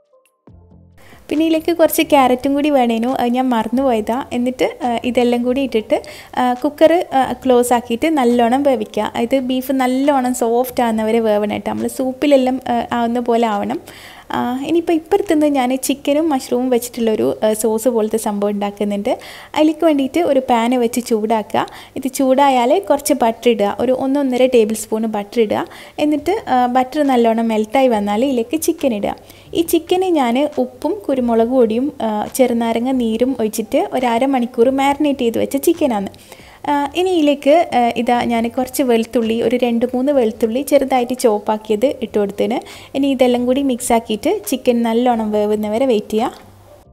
പിന്നെ ഇതിലേക്ക് കുറച്ച് ക്യാരറ്റും കൂടി വേണേനു അത് ഞാൻ മറന്നു പോയതാ എന്നിട്ട് ആ, ഇതെല്ലാം കൂടി ഇട്ടിട്ട് കുക്കർ ക്ലോസ് ആക്കിയിട്ട് നല്ലോണം വേവിക്കുക ഇത് ബീഫ് നല്ലോണം സോഫ്റ്റ് ആകുന്നവരെ വേവണം കേട്ടോ നമ്മൾ സൂപ്പിലെല്ലാം ആ, ആവുന്ന പോലെ ആവണം ആ, ഇനിയിപ്പോൾ ഇപ്പുറത്തുനിന്ന് ഞാൻ ചിക്കനും മഷ്റൂമും വെച്ചിട്ടുള്ളൊരു ആ, സോസ് പോലത്തെ സംഭവം ഉണ്ടാക്കുന്നുണ്ട് അതിലേക്ക് വേണ്ടിയിട്ട് ഒരു പാന് വെച്ച് ചൂടാക്കുക ഇത് ചൂടായാൽ കുറച്ച് ബട്ടർ ഇടുക ഒരു ഒന്നൊന്നര ടേബിൾ സ്പൂൺ ബട്ടർ ഇടുക എന്നിട്ട് ബട്ടർ നല്ലോണം മെൽട്ടായി വന്നാൽ ഇതിലേക്ക് ചിക്കൻ ഇടുക ഈ ചിക്കന് ഞാൻ ഉപ്പും കുരുമുളക് പൊടിയും ആ, ചെറുനാരങ്ങ നീരും ഒഴിച്ചിട്ട് ഒരു അരമണിക്കൂർ മാരിനേറ്റ് ചെയ്ത് വെച്ച ചിക്കനാണ് ആ, ഇനി ഇതിലേക്ക് ആ, ഇതാ ഞാൻ കുറച്ച് വെളുത്തുള്ളി ഒരു രണ്ട് മൂന്ന് വെളുത്തുള്ളി ചെറുതായിട്ട് ചോപ്പാക്കിയത് ഇട്ട് കൊടുത്തതിന് ഇനി ഇതെല്ലാം കൂടി മിക്സ് ആക്കിയിട്ട് ചിക്കൻ നല്ലോണം വേവുന്നവരെ വെയിറ്റ് ചെയ്യുക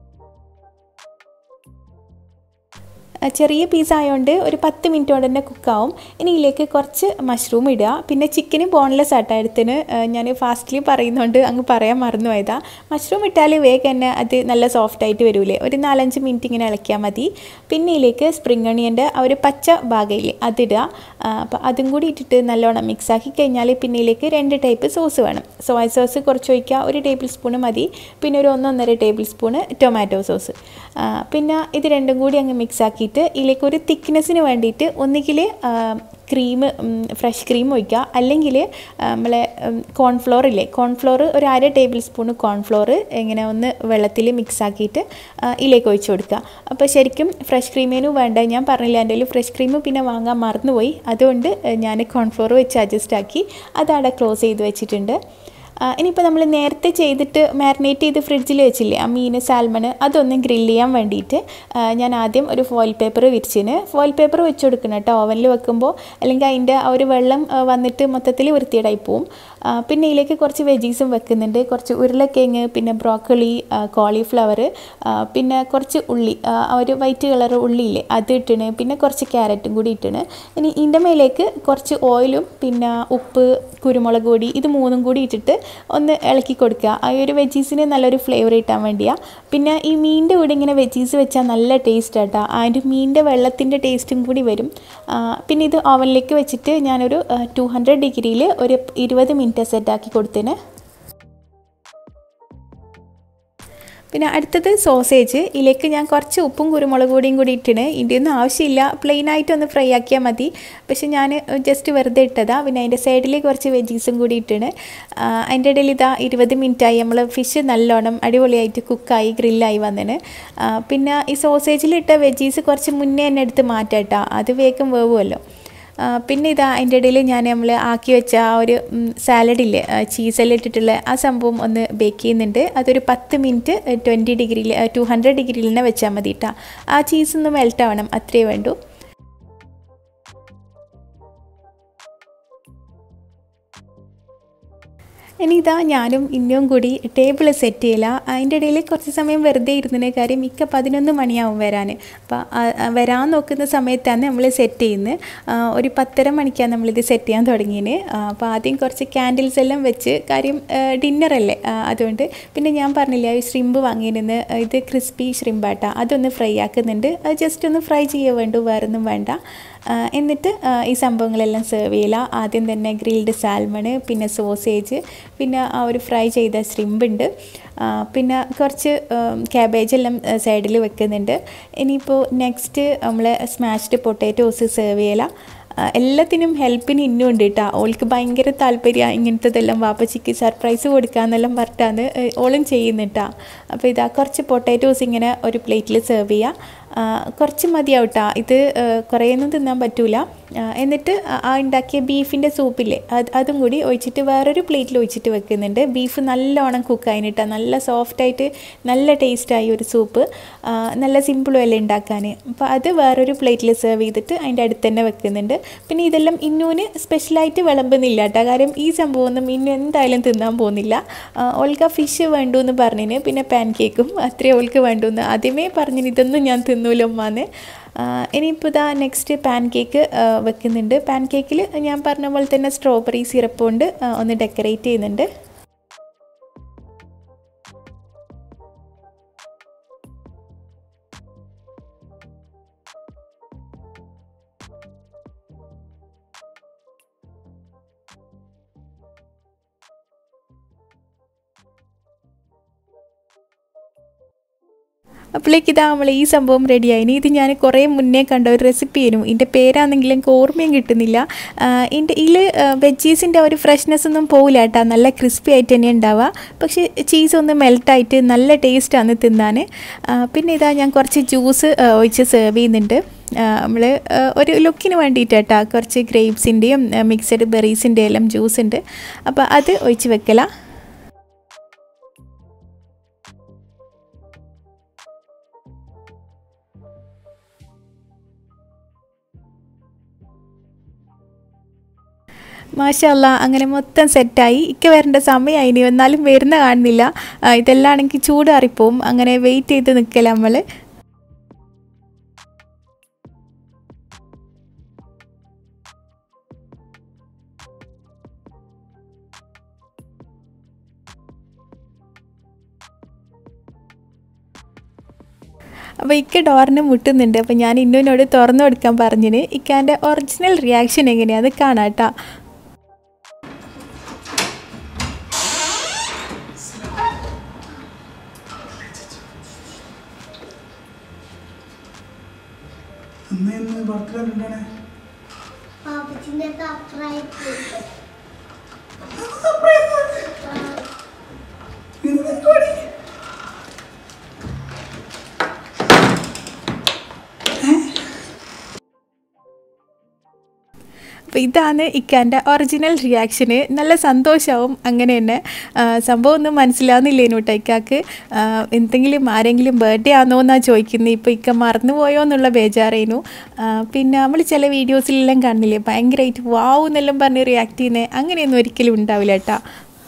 ആ, ചെറിയ പീസ് ആയതുകൊണ്ട് ഒരു പത്ത് മിനിറ്റ് കൊണ്ട് തന്നെ കുക്കാവും ഇനി ഇതിലേക്ക് കുറച്ച് മഷ്റൂം ഇടുക പിന്നെ ചിക്കന് ബോൺലെസ് ആട്ടാ എടുത്തിന് ഞാൻ ഫാസ്റ്റ്ലി പറയുന്നതുകൊണ്ട് അങ്ങ് പറയാൻ മറന്നു പോയതാ മഷ്റൂം ഇട്ടാൽ വേഗം തന്നെ അത് നല്ല സോഫ്റ്റ് ആയിട്ട് വരൂലേ ഒരു നാലഞ്ച് മിനിറ്റ് ഇങ്ങനെ ഇളക്കിയാൽ മതി പിന്നെ ഇതിലേക്ക് സ്പ്രിംഗ് ഒണിയൻ്റെ ആ ഒരു പച്ച ഭാഗമില്ലേ അതിടുക അപ്പോൾ അതും കൂടി ഇട്ടിട്ട് നല്ലോണം മിക്സ് ആക്കി കഴിഞ്ഞാൽ പിന്നെ ഇതിലേക്ക് രണ്ട് ടൈപ്പ് സോസ് വേണം സോയ സോസ് കുറച്ച് ഒഴിക്കുക ഒരു ടേബിൾ സ്പൂണ് മതി പിന്നെ ഒരു ഒന്നൊന്നര ടേബിൾ സ്പൂണ് ടൊമാറ്റോ സോസ് ആ, പിന്നെ ഇത് രണ്ടും കൂടി അങ്ങ് മിക്സ് ആക്കിയിട്ട് ഇതിലേക്ക് ഒരു തിക്നെസ്സിന് വേണ്ടിയിട്ട് ഒന്നുകിൽ ക്രീം ഫ്രഷ് ക്രീം ഒഴിക്കുക അല്ലെങ്കിൽ നമ്മളെ കോൺഫ്ലോർ ഇല്ലേ കോൺഫ്ലോർ ഒരു അര ടേബിൾ സ്പൂൺ കോൺഫ്ലോർ ഇങ്ങനെ ഒന്ന് വെള്ളത്തിൽ മിക്സ് ആക്കിയിട്ട് ആ, ഇതിലേക്ക് ഒഴിച്ച് കൊടുക്കുക അപ്പോൾ ശരിക്കും ഫ്രഷ് ക്രീമേനും വേണ്ട ഞാൻ പറഞ്ഞില്ല എൻ്റെ കയ്യിൽ ഫ്രഷ് ക്രീം പിന്നെ വാങ്ങാൻ മറന്നുപോയി അതുകൊണ്ട് ഞാൻ കോൺഫ്ലോർ വെച്ച് അഡ്ജസ്റ്റ് ആക്കി അതവിടെ ക്ലോസ് ചെയ്ത് വെച്ചിട്ടുണ്ട് ആ, ഇനിയിപ്പോൾ നമ്മൾ നേരത്തെ ചെയ്തിട്ട് മാരിനേറ്റ് ചെയ്ത് ഫ്രിഡ്ജിൽ വെച്ചില്ലേ ആ മീൻ സാൽമണ് അതൊന്ന് ഗ്രില്ല് ചെയ്യാൻ വേണ്ടിയിട്ട് ആ, ഞാൻ ആദ്യം ഒരു ഫോയിൽ പേപ്പർ വിരിച്ചിന് ഫോയിൽ പേപ്പർ വെച്ച് കൊടുക്കണം കേട്ടോ ഓവനിൽ വെക്കുമ്പോൾ അല്ലെങ്കിൽ അതിൻ്റെ ആ ഒരു വെള്ളം ആ, വന്നിട്ട് മൊത്തത്തിൽ വൃത്തിയേടായി പോവും ആ, പിന്നെ ഇതിലേക്ക് കുറച്ച് വെജീസും വെക്കുന്നുണ്ട് കുറച്ച് ഉരുളക്കിഴങ്ങ് പിന്നെ ബ്രോക്കളി കോളിഫ്ലവർ പിന്നെ കുറച്ച് ഉള്ളി ആ ആ ഒരു വൈറ്റ് കളർ ഉള്ളിയില്ലേ അത് ഇട്ടിണ് പിന്നെ കുറച്ച് ക്യാരറ്റും കൂടി ഇട്ടിണ് ഇനി ഇതിൻ്റെ മേലേക്ക് കുറച്ച് ഓയിലും പിന്നെ ഉപ്പ് കുരുമുളക് പൊടി ഇത് മൂന്നും കൂടി ഇട്ടിട്ട് ഒന്ന് ഇളക്കി കൊടുക്കുക ആ ഒരു വെജീസിന് നല്ലൊരു ഫ്ലേവർ കിട്ടാൻ വേണ്ടിയാണ് പിന്നെ ഈ മീനിൻ്റെ കൂടെ ഇങ്ങനെ വെജീസ് വെച്ചാൽ നല്ല ടേസ്റ്റ് ആട്ടോ അതിൻ്റെ മീനിൻ്റെ വെള്ളത്തിൻ്റെ ടേസ്റ്റും കൂടി വരും ആ, പിന്നെ ഇത് ഓവനിലേക്ക് വെച്ചിട്ട് ഞാനൊരു ടു ഹൺഡ്രഡ് ഡിഗ്രിയിൽ ഒരു ഇരുപത് മിനിറ്റ് സെറ്റാക്കി കൊടുത്തിന് പിന്നെ അടുത്തത് സോസേജ് ഇതിലേക്ക് ഞാൻ കുറച്ച് ഉപ്പും കുരുമുളക് പൊടിയും കൂടി ഇട്ടിന് ഇതിൻ്റെ ഒന്നും ആവശ്യമില്ല പ്ലെയിൻ ആയിട്ട് ഒന്ന് ഫ്രൈ ആക്കിയാൽ മതി പക്ഷെ ഞാൻ ജസ്റ്റ് വെറുതെ ഇട്ടതാ പിന്നെ അതിൻ്റെ സൈഡിൽ കുറച്ച് വെജീസും കൂടി ഇട്ടിന് ആ, അതിൻ്റെ ഇടയിൽ ഇതാ ഇരുപത് മിനിറ്റായി നമ്മൾ ഫിഷ് നല്ലോണം അടിപൊളിയായിട്ട് കുക്കായി ഗ്രില്ലായി വന്നിന് ആ, പിന്നെ ഈ സോസേജിലിട്ട വെജീസ് കുറച്ച് മുന്നേ തന്നെ എടുത്ത് മാറ്റാം കേട്ടോ അത് വേഗം വേവുമല്ലോ ആ, പിന്നെ ഇതാ അതിൻ്റെ ഇടയിൽ ഞാൻ നമ്മൾ ആക്കി വെച്ച ആ ഒരു സാലഡില്ലേ ചീസെല്ലാം ഇട്ടിട്ടുള്ള ആ സംഭവം ഒന്ന് ബേക്ക് ചെയ്യുന്നുണ്ട് അതൊരു പത്ത് മിനിറ്റ് ട്വൻറ്റി ഡിഗ്രിയിൽ ടു ഹൺഡ്രഡ് ഡിഗ്രിയിൽ തന്നെ വെച്ചാൽ മതി കേട്ടോ ആ ചീസ് ഒന്ന് മെൽറ്റ് ആവണം അത്രയേ വേണ്ടൂ ഇനി ഇതാ ഞാനും ഇന്നും കൂടി ടേബിൾ സെറ്റ് ചെയ്യില്ല അതിൻ്റെ ഇടയിൽ കുറച്ച് സമയം വെറുതെ ഇരുന്നതിന് കാര്യം മിക്ക പതിനൊന്ന് മണിയാവും വരാൻ അപ്പോൾ വരാൻ നോക്കുന്ന സമയത്താണ് നമ്മൾ സെറ്റ് ചെയ്യുന്നത് ആ, ഒരു പത്തര മണിക്കാണ് നമ്മളിത് സെറ്റ് ചെയ്യാൻ തുടങ്ങിയത് അപ്പോൾ ആദ്യം കുറച്ച് ക്യാൻഡിൽസ് എല്ലാം വെച്ച് കാര്യം ഡിന്നറല്ലേ അതുകൊണ്ട് പിന്നെ ഞാൻ പറഞ്ഞില്ല ഈ ശ്രിമ്പ് വാങ്ങിയിരുന്ന് ഇത് ക്രിസ്പി ശ്രിമ്പാട്ടാ അതൊന്ന് ഫ്രൈ ആക്കുന്നുണ്ട് അത് ജസ്റ്റ് ഒന്ന് ഫ്രൈ ചെയ്യുക വേണ്ടു വേറൊന്നും വേണ്ട ആ, എന്നിട്ട് ആ, ഈ സംഭവങ്ങളെല്ലാം സെർവ് ചെയ്യില്ല ആദ്യം തന്നെ ഗ്രിൽഡ് സാൽമണ് പിന്നെ സോസേജ് പിന്നെ ആ ഒരു ഫ്രൈ ചെയ്ത ശ്രിമ്പ് ഉണ്ട് ആ, പിന്നെ കുറച്ച് ക്യാബേജ് എല്ലാം സൈഡിൽ വെക്കുന്നുണ്ട് ഇനിയിപ്പോൾ നെക്സ്റ്റ് നമ്മൾ സ്മാഷ്ഡ് പൊട്ടാറ്റോസ് സെർവ് ചെയ്യല ആ, എല്ലാത്തിനും ഹെൽപ്പിന് ഇന്നും ഉണ്ട് കേട്ടോ ഓൾക്ക് ഭയങ്കര താല്പര്യമാണ് ഇങ്ങനത്തതെല്ലാം വാപ്പച്ചിക്ക് സർപ്രൈസ് കൊടുക്കാന്നെല്ലാം പറഞ്ഞിട്ടാണ് ഏ, ഓളും ചെയ്യുന്നിട്ടാ അപ്പോൾ ഇതാ കുറച്ച് പൊട്ടാറ്റോസ് ഇങ്ങനെ ഒരു പ്ലേറ്റിൽ സെർവ് ചെയ്യുക ആ, കുറച്ച് മതിയാവട്ടാ ഇത് ആ, കുറേയൊന്നും തിന്നാൻ പറ്റൂല ആ, എന്നിട്ട് ആ- ആ ഉണ്ടാക്കിയ ബീഫിൻ്റെ സൂപ്പില്ലേ അത് അതും കൂടി ഒഴിച്ചിട്ട് വേറൊരു പ്ലേറ്റിൽ ഒഴിച്ചിട്ട് വെക്കുന്നുണ്ട് ബീഫ് നല്ലോണം കുക്കായിട്ടാ നല്ല സോഫ്റ്റായിട്ട് നല്ല ടേസ്റ്റായി ഒരു സൂപ്പ് ആ, നല്ല സിമ്പിളും അല്ലേ ഉണ്ടാക്കാൻ അപ്പോൾ അത് വേറൊരു പ്ലേറ്റിൽ സെർവ് ചെയ്തിട്ട് അതിൻ്റെ അടുത്ത് തന്നെ വെക്കുന്നുണ്ട് പിന്നെ ഇതെല്ലാം ഇന്നൂന് സ്പെഷ്യലായിട്ട് വിളമ്പുന്നില്ല കേട്ടോ കാര്യം ഈ സംഭവമൊന്നും ഇന്നു എന്തായാലും തിന്നാൻ പോകുന്നില്ല ആ, ഓൾക്ക് ഫിഷ് വേണ്ടു എന്ന് പറഞ്ഞിന് പിന്നെ പാൻ കേക്കും അത്രേ ഓൾക്ക് വേണ്ടു എന്ന് ആദ്യമേ പറഞ്ഞിന് ഇതൊന്നും ഞാൻ തിന്നൂല ഉമ്മാന്ന് ആ, ഇനിയിപ്പോൾ ഇതാ നെക്സ്റ്റ് പാൻ കേക്ക് വെക്കുന്നുണ്ട് പാൻ കേക്കിൽ ഞാൻ പറഞ്ഞ പോലെ തന്നെ സ്ട്രോബെറി സിറപ്പ് കൊണ്ട് ആ, ഒന്ന് ഡെക്കറേറ്റ് ചെയ്യുന്നുണ്ട് അപ്പോഴേക്ക് ഇതാ നമ്മൾ ഈ സംഭവം റെഡിയായി ഇനി ഇത് ഞാൻ കുറേ മുന്നേ കണ്ട ഒരു റെസിപ്പി ആയിരുന്നു ഇതിൻ്റെ പേരാണെങ്കിലും എനിക്ക് ഓർമ്മയും കിട്ടുന്നില്ല ഇതിൻ്റെ ഇതിൽ വെജീസിൻ്റെ ഒരു ഫ്രഷ്നെസ് ഒന്നും പോകില്ല കേട്ടോ നല്ല ക്രിസ്പി ആയിട്ട് തന്നെ ഉണ്ടാവുക പക്ഷേ ചീസ് ഒന്ന് മെൽട്ടായിട്ട് നല്ല ടേസ്റ്റാണ് തിന്നാൻ ആ, പിന്നെ ഇതാ ഞാൻ കുറച്ച് ജ്യൂസ് ഒഴിച്ച് സെർവ് ചെയ്യുന്നുണ്ട് നമ്മൾ ഒരു ലുക്കിന് വേണ്ടിയിട്ട് കേട്ടോ കുറച്ച് ഗ്രേപ്സിൻ്റെയും മിക്സഡ് ബെറീസിൻ്റെ എല്ലാം ജ്യൂസ് ഉണ്ട് അപ്പോൾ അത് ഒഴിച്ച് വെക്കല മാഷല്ല അങ്ങനെ മൊത്തം സെറ്റായി ഇക്ക വരേണ്ട സമയമായി ഇനി എന്നാലും വരുന്ന കാണുന്നില്ല ആ, ഇതെല്ലാം ആണെങ്കിൽ ചൂടാറിപ്പോവും അങ്ങനെ വെയിറ്റ് ചെയ്ത് നിൽക്കല നമ്മൾ അപ്പോൾ ഇക്ക ഡോറിന് മുട്ടുന്നുണ്ട് അപ്പോൾ ഞാൻ ഇന്നുവിനോട് തുറന്നു കൊടുക്കാൻ പറഞ്ഞിന് ഇക്കാൻ്റെ ഒറിജിനൽ റിയാക്ഷൻ എങ്ങനെയാണെന്ന് കാണാം കേട്ടോ ഇന്ന് ഇന്ന് ബർത്ത്ഡേ എന്താണ് പാപ്പച്ചിന്റെ സർപ്രൈസ് അപ്പോൾ ഇതാണ് ഇക്കാൻ്റെ ഒറിജിനൽ റിയാക്ഷന് നല്ല സന്തോഷമാവും അങ്ങനെ തന്നെ ആ, സംഭവം ഒന്നും മനസ്സിലാവുന്നില്ലേനു കേട്ടോ ഇക്കാക്ക് ആ, എന്തെങ്കിലും ആരെങ്കിലും ബർത്ത്ഡേ ആണോ എന്നാണ് ചോദിക്കുന്നത് ഇപ്പോൾ ഇക്ക മറന്നുപോയോ എന്നുള്ള ബേജാറേനു ആ, പിന്നെ നമ്മൾ ചില വീഡിയോസിലെല്ലാം കാണുന്നില്ലേ ഭയങ്കരമായിട്ട് വാവ് എന്നെല്ലാം പറഞ്ഞ് റിയാക്ട് ചെയ്യുന്നത് അങ്ങനെയൊന്നും ഒരിക്കലും ഉണ്ടാവില്ല കേട്ടോ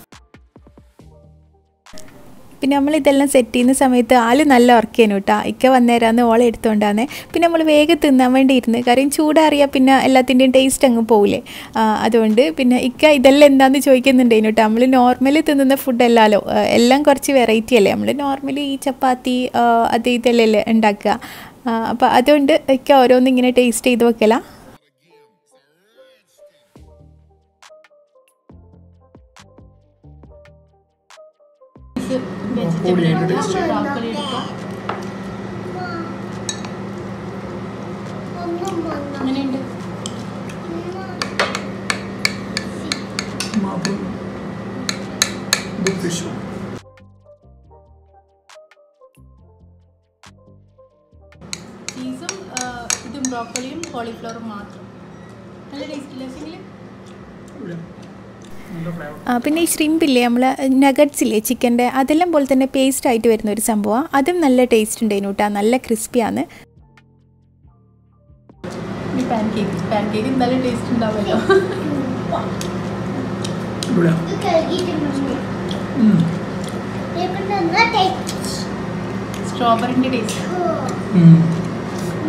പിന്നെ നമ്മൾ ഇതെല്ലാം സെറ്റ് ചെയ്യുന്ന സമയത്ത് ആള് നല്ല ഉറക്കേനു കേട്ടോ ഇക്ക വന്നേരാന്ന് ഓളെ എടുത്തോണ്ടാന്ന് പിന്നെ നമ്മൾ വേഗം തിന്നാൻ വേണ്ടി ഇരുന്ന് കാര്യം ചൂടാറിയാൽ പിന്നെ എല്ലാത്തിൻ്റെയും ടേസ്റ്റ് അങ്ങ് പോവില്ലേ ആ, അതുകൊണ്ട് പിന്നെ ഇക്ക ഇതെല്ലാം എന്താന്ന് ചോദിക്കുന്നുണ്ടേനു കേട്ടോ നമ്മൾ നോർമലി തിന്നുന്ന ഫുഡ് അല്ലല്ലോ ആ, എല്ലാം കുറച്ച് വെറൈറ്റി അല്ലേ നമ്മൾ നോർമലി ഈ ചപ്പാത്തി ആ, അത് ഇതെല്ലാം ഉണ്ടാക്കുക അപ്പോൾ അതുകൊണ്ട് ഇക്ക ഓരോന്ന് ഇങ്ങനെ ടേസ്റ്റ് ചെയ്ത് വെക്കല പൊടി അതിൻ്റെ ടേസ്റ്റ് ഒന്നും വന്നു അങ്ങനെയുണ്ട് മാപ്പ് ഇത് ഫിഷ് ചീസും ഇതും ബ്രോക്കോളിയും കോളിഫ്ലവറും മാത്രം നല്ല ടേസ്റ്റ് ഇല്ല സിംഗിൾ നല്ല ഫ്ലേവർ ആ, പിന്നെ ഈ ഷ്രിമ്പ് ഇല്ലേ നമ്മൾ നഗറ്റ്സ് ഇല്ലേ ചിക്കൻ്റെ അതെല്ലാം പോലെ തന്നെ പേസ്റ്റ് ആയിട്ട് വരുന്ന ഒരു സംഭവമാണ് അതും നല്ല ടേസ്റ്റ് ഉണ്ടായിരുന്നു കേട്ടോ നല്ല ക്രിസ്പിയാണ് ഈ പാൻ കേക്ക് പാൻ കേക്ക് നല്ല ടേസ്റ്റ് ഉണ്ടാവുമല്ലോ ഇവിടെ ഇത് കഴുകിയിട്ടുണ്ട് ഇപ്പം നന്നാ ടേസ്റ്റ് സ്ട്രോബെറിൻ്റെ ടേസ്റ്റ്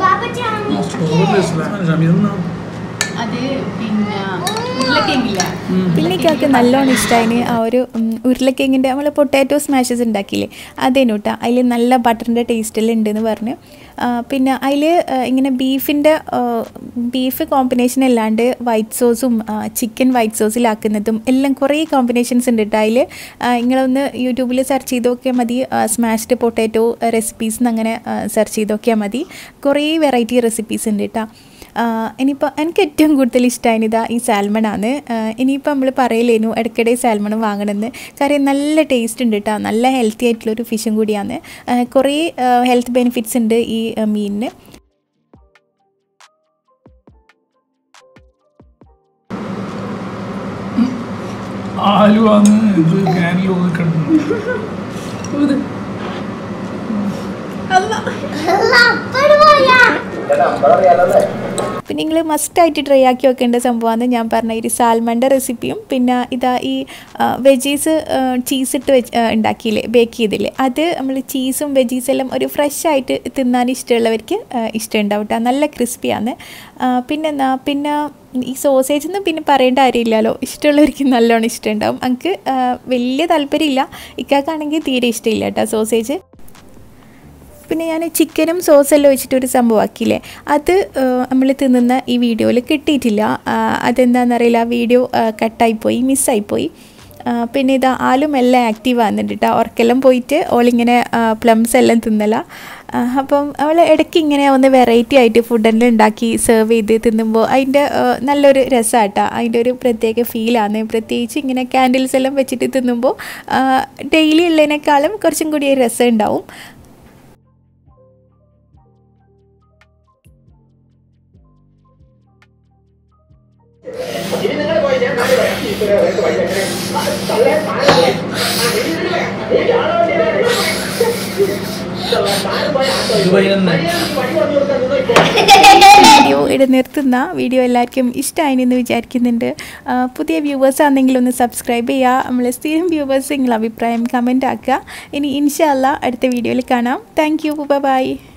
ബാബച്ചാണ് സ്റ്റോർ ടേസ്റ്റ് ഷമീദ് അത് പിന്നെ ഉരുളക്കിഴങ്ങില്ല പിന്നെ ഇക്കാക്ക് നല്ലോണം ഇഷ്ടമായിന് ആ ഒരു ഉം, ഉരുളക്കിഴങ്ങിൻ്റെ നമ്മൾ പൊട്ടാറ്റോ സ്മാഷസ് ഉണ്ടാക്കിയില്ലേ അതേനു കേട്ടോ അതിൽ നല്ല ബട്ടറിൻ്റെ ടേസ്റ്റെല്ലാം ഉണ്ടെന്ന് പറഞ്ഞ് ആ, പിന്നെ അതിൽ ഇങ്ങനെ ബീഫിൻ്റെ ബീഫ് കോമ്പിനേഷൻ അല്ലാണ്ട് വൈറ്റ് സോസും ചിക്കൻ വൈറ്റ് സോസിലാക്കുന്നതും എല്ലാം കുറേ കോമ്പിനേഷൻസ് ഉണ്ട് കേട്ടോ അതിൽ നിങ്ങളൊന്ന് യൂട്യൂബിൽ സെർച്ച് ചെയ്ത് നോക്കിയാൽ മതി സ്മാഷ്ഡ് പൊട്ടാറ്റോ റെസിപ്പീസ് എന്ന് അങ്ങനെ സെർച്ച് ചെയ്ത് നോക്കിയാൽ മതി കുറേ വെറൈറ്റി റെസിപ്പീസ് ഉണ്ട് കേട്ടോ ഇനിയിപ്പോൾ എനിക്ക് ഏറ്റവും കൂടുതൽ ഇഷ്ടമായത് ഇതാ ഈ സാൽമൺ ആണ് ഇനിയിപ്പോൾ നമ്മൾ പറയലേനു ഇടയ്ക്കിടെ സാൽമൺ വാങ്ങണമെന്ന് കാര്യം നല്ല ടേസ്റ്റ് ഉണ്ട് കേട്ടോ നല്ല ഹെൽത്തി ആയിട്ടുള്ളൊരു ഫിഷും കൂടിയാണ് ആ, കുറേ ഹെൽത്ത് ബെനിഫിറ്റ്സ് ഉണ്ട് ഈ ആ, മീനിന് ആലുവാന്ന് ഇത് ക്യാനിലൊക്കെ കിടന്നു ഊത്. അല്ല അപ്പഴ് പോയാ പിന്നെ നിങ്ങൾ മസ്റ്റായിട്ട് ട്രൈ ആക്കി വെക്കേണ്ട സംഭവമാണ് ഞാൻ പറഞ്ഞ ഈ സാൽമണിൻ്റെ റെസിപ്പിയും പിന്നെ ഇതാ ഈ വെജീസ് ചീസ് ഇട്ട് വെച്ച് ആ, ഉണ്ടാക്കിയില്ലേ ബേക്ക് ചെയ്തില്ലേ അത് നമ്മൾ ചീസും വെജീസ് എല്ലാം ഒരു ഫ്രഷ് ആയിട്ട് തിന്നാൻ ഇഷ്ടമുള്ളവർക്ക് ആ, ഇഷ്ടമുണ്ടാവും കേട്ടോ നല്ല ക്രിസ്പിയാണ് പിന്നെ എന്നാ പിന്നെ ഈ സോസേജ് ഒന്നും പിന്നെ പറയേണ്ട കാര്യമില്ലല്ലോ ഇഷ്ടമുള്ളവർക്ക് നല്ലോണം ഇഷ്ടമുണ്ടാവും എനിക്ക് ആ, വലിയ താല്പര്യമില്ല ഇക്കാക്കാണെങ്കിൽ തീരെ ഇഷ്ടമില്ല കേട്ടോ സോസേജ് പിന്നെ ഞാൻ ചിക്കനും സോസെല്ലാം വെച്ചിട്ട് ഒരു സംഭവമാക്കിയില്ലേ അത് നമ്മൾ തിന്നുന്ന ഈ വീഡിയോയിൽ കിട്ടിയിട്ടില്ല ആ, അതെന്താണെന്നറിയില്ല വീഡിയോ കട്ടായിപ്പോയി മിസ്സായിപ്പോയി പിന്നെ ഇത് ആലും എല്ലാം ആക്റ്റീവ് ആകുന്നുണ്ട് കേട്ടോ ഉറക്കെല്ലാം പോയിട്ട് ഓളിങ്ങനെ പ്ലംസ് എല്ലാം തിന്നല ആ, അപ്പം അവൾ ഇടയ്ക്ക് ഇങ്ങനെ ഒന്ന് വെറൈറ്റി ആയിട്ട് ഫുഡെല്ലാം ഉണ്ടാക്കി സെർവ് ചെയ്ത് തിന്നുമ്പോൾ അതിൻ്റെ നല്ലൊരു രസമാട്ടോ അതിൻ്റെ ഒരു പ്രത്യേക ഫീലാണ് പ്രത്യേകിച്ച് ഇങ്ങനെ ക്യാൻഡിൽസ് എല്ലാം വെച്ചിട്ട് തിന്നുമ്പോൾ ഡെയിലി ഉള്ളതിനേക്കാളും കുറച്ചും കൂടി ഒരു രസം ഉണ്ടാവും വീഡിയോ ഇവിടെ നിർത്തുന്ന വീഡിയോ എല്ലാവർക്കും ഇഷ്ടമായിന്ന് വിചാരിക്കുന്നുണ്ട് ആ, പുതിയ വ്യൂവേഴ്സ് ആണെങ്കിൽ ഒന്ന് സബ്സ്ക്രൈബ് ചെയ്യുക നമ്മൾ സ്ഥിരം വ്യൂവേഴ്സ് നിങ്ങളുടെ അഭിപ്രായം കമൻ്റ് ആക്കുക ഇനി ഇൻഷാല്ല അടുത്ത വീഡിയോയിൽ കാണാം താങ്ക് യു ബൈ